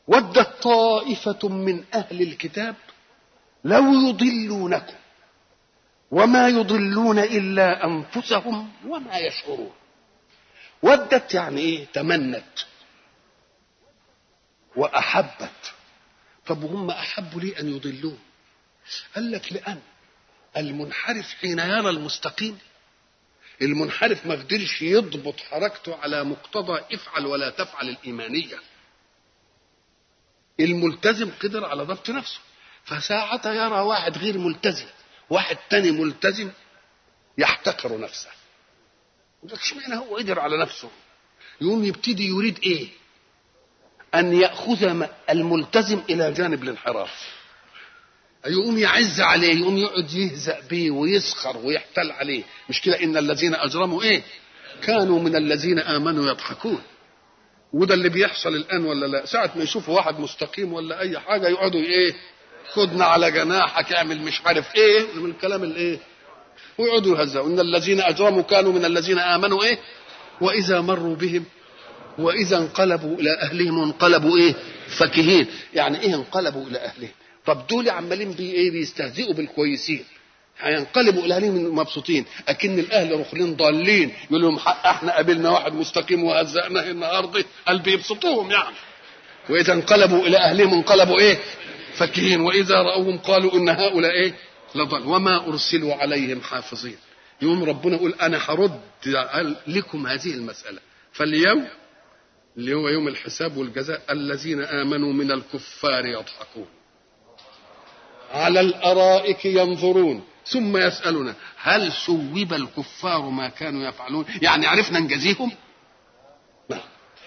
ودت طائفة من أهل الكتاب لو يضلونكم وما يضلون إلا أنفسهم وما يشعرون ودت يعني إيه تمنت وأحبت طب وهم أحبوا ليه أن يضلون قال لك لأن المنحرف حين يرى المستقيم المنحرف ما قدرش يضبط حركته على مقتضى افعل ولا تفعل الإيمانية الملتزم قدر على ضبط نفسه فساعة يرى واحد غير ملتزم واحد تاني ملتزم يحتقر نفسه يقول لك اشمعنى هو قدر على نفسه يقوم يبتدي يريد ايه ان ياخذ الملتزم الى جانب الانحراف يقوم يعز عليه يقوم يقعد يهزأ بيه ويسخر ويحتل عليه مش كده ان الذين اجرموا ايه كانوا من الذين امنوا يضحكون وده اللي بيحصل الان ولا لا ساعه ما يشوفوا واحد مستقيم ولا اي حاجه يقعدوا ايه خدنا على جناحك اعمل مش عارف ايه من الكلام الايه ويقعدوا يهزأوا ان الذين اجرموا كانوا من الذين امنوا ايه واذا مروا بهم واذا انقلبوا الى اهلهم انقلبوا ايه فكهين يعني ايه انقلبوا الى اهلهم طب دول عمالين بي ايه بيستهزئوا بالكويسين هينقلبوا الى اهلهم مبسوطين اكن الاهل رخلين ضالين يقول لهم حق احنا قابلنا واحد مستقيم وهزأناه النهارده قال بيبسطوهم يعني واذا انقلبوا الى اهلهم انقلبوا ايه فكهين واذا راوهم قالوا ان هؤلاء ايه لضل وما ارسلوا عليهم حافظين يوم ربنا يقول انا هرد لكم هذه المساله فاليوم اللي هو يوم الحساب والجزاء الذين امنوا من الكفار يضحكون على الارائك ينظرون ثم يسالون هل سوب الكفار ما كانوا يفعلون يعني عرفنا نجازيهم نعم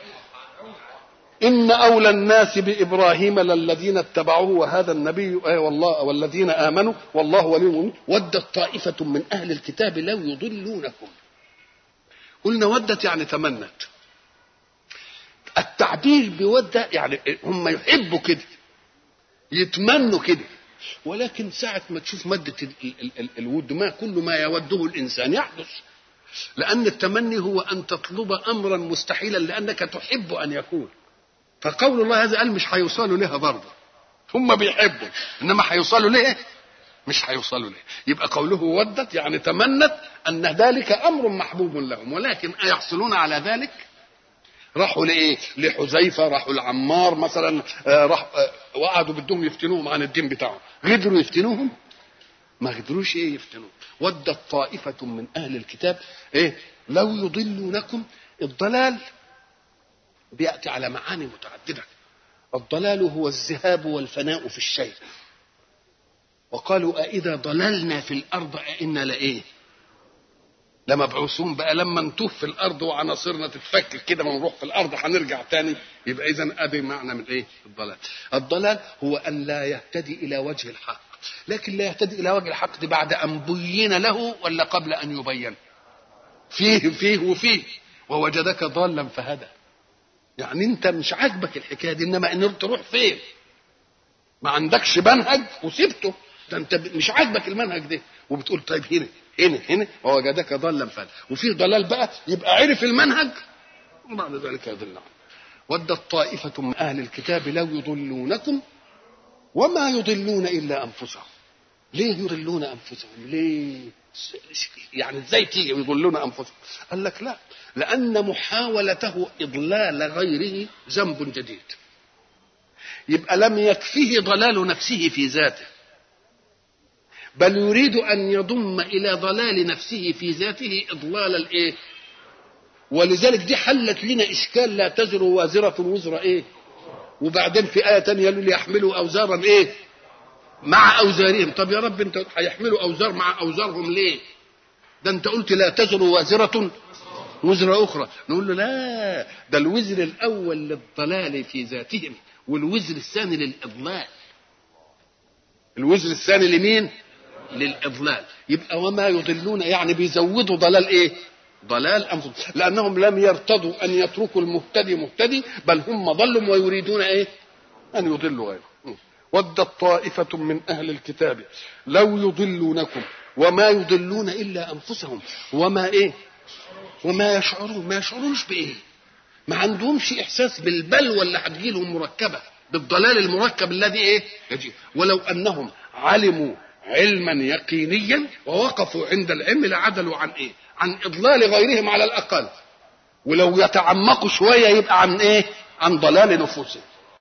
إن أولى الناس بإبراهيم للذين اتبعوه وهذا النبي أي والله والذين آمنوا والله ولي المؤمنين ودت طائفة من أهل الكتاب لو يضلونكم قلنا ودت يعني تمنت التعبير بودة يعني هم يحبوا كده يتمنوا كده ولكن ساعة ما تشوف مادة الود ما كل ما يوده الإنسان يحدث لأن التمني هو أن تطلب أمرا مستحيلا لأنك تحب أن يكون فقول الله هذا قال مش هيوصلوا لها برضه هم بيحبوا انما هيوصلوا ليه مش هيوصلوا ليه يبقى قوله ودت يعني تمنت ان ذلك امر محبوب لهم ولكن ايحصلون على ذلك راحوا لايه لحذيفه راحوا لعمار مثلا آه راح آه وقعدوا بدهم يفتنوهم عن الدين بتاعهم قدروا يفتنوهم ما قدروش ايه يفتنوهم ودت طائفه من اهل الكتاب ايه لو يضلونكم الضلال بياتي على معاني متعدده الضلال هو الذهاب والفناء في الشيء وقالوا أإذا ضللنا في الأرض أئنا لإيه لمبعوثون بقى لما نتوه في الأرض وعناصرنا تتفك كده ونروح في الأرض هنرجع تاني يبقى إذا أدي معنى من إيه الضلال الضلال هو أن لا يهتدي إلى وجه الحق لكن لا يهتدي إلى وجه الحق دي بعد أن بين له ولا قبل أن يبين فيه فيه وفيه ووجدك ضالا فهدى يعني انت مش عاجبك الحكايه دي انما ان تروح فين ما عندكش منهج وسبته ده انت مش عاجبك المنهج ده وبتقول طيب هنا هنا هنا ووجدك ضالا فهدى وفي ضلال بقى يبقى عرف المنهج وبعد ذلك يضل عنه ودت طائفة من أهل الكتاب لو يضلونكم وما يضلون إلا أنفسهم ليه يضلون أنفسهم ليه يعني ازاي تيجي ويضلون أنفسهم قال لك لا لأن محاولته إضلال غيره ذنب جديد يبقى لم يكفه ضلال نفسه في ذاته بل يريد أن يضم إلى ضلال نفسه في ذاته إضلال الإيه ولذلك دي حلت لنا إشكال لا تزر وازرة وزر إيه وبعدين في آية تانية يقول ليحملوا أوزارا إيه مع أوزارهم طب يا رب أنت هيحملوا أوزار مع أوزارهم ليه ده أنت قلت لا تزر وازرة وزر أخرى نقول له لا ده الوزر الأول للضلال في ذاتهم والوزر الثاني للإضلال الوزر الثاني لمين للإضلال يبقى وما يضلون يعني بيزودوا ضلال إيه ضلال أنفسهم لأنهم لم يرتضوا أن يتركوا المهتدي مهتدي بل هم ضلوا ويريدون إيه أن يضلوا غيره ودت طائفة من أهل الكتاب لو يضلونكم وما يضلون إلا أنفسهم وما إيه وما يشعرون ما يشعرونش بايه ما عندهمش احساس بالبلوى اللي هتجيلهم مركبه بالضلال المركب الذي ايه يجيء ولو انهم علموا علما يقينيا ووقفوا عند العلم لعدلوا عن ايه عن اضلال غيرهم على الاقل ولو يتعمقوا شويه يبقى عن ايه عن ضلال نفوسهم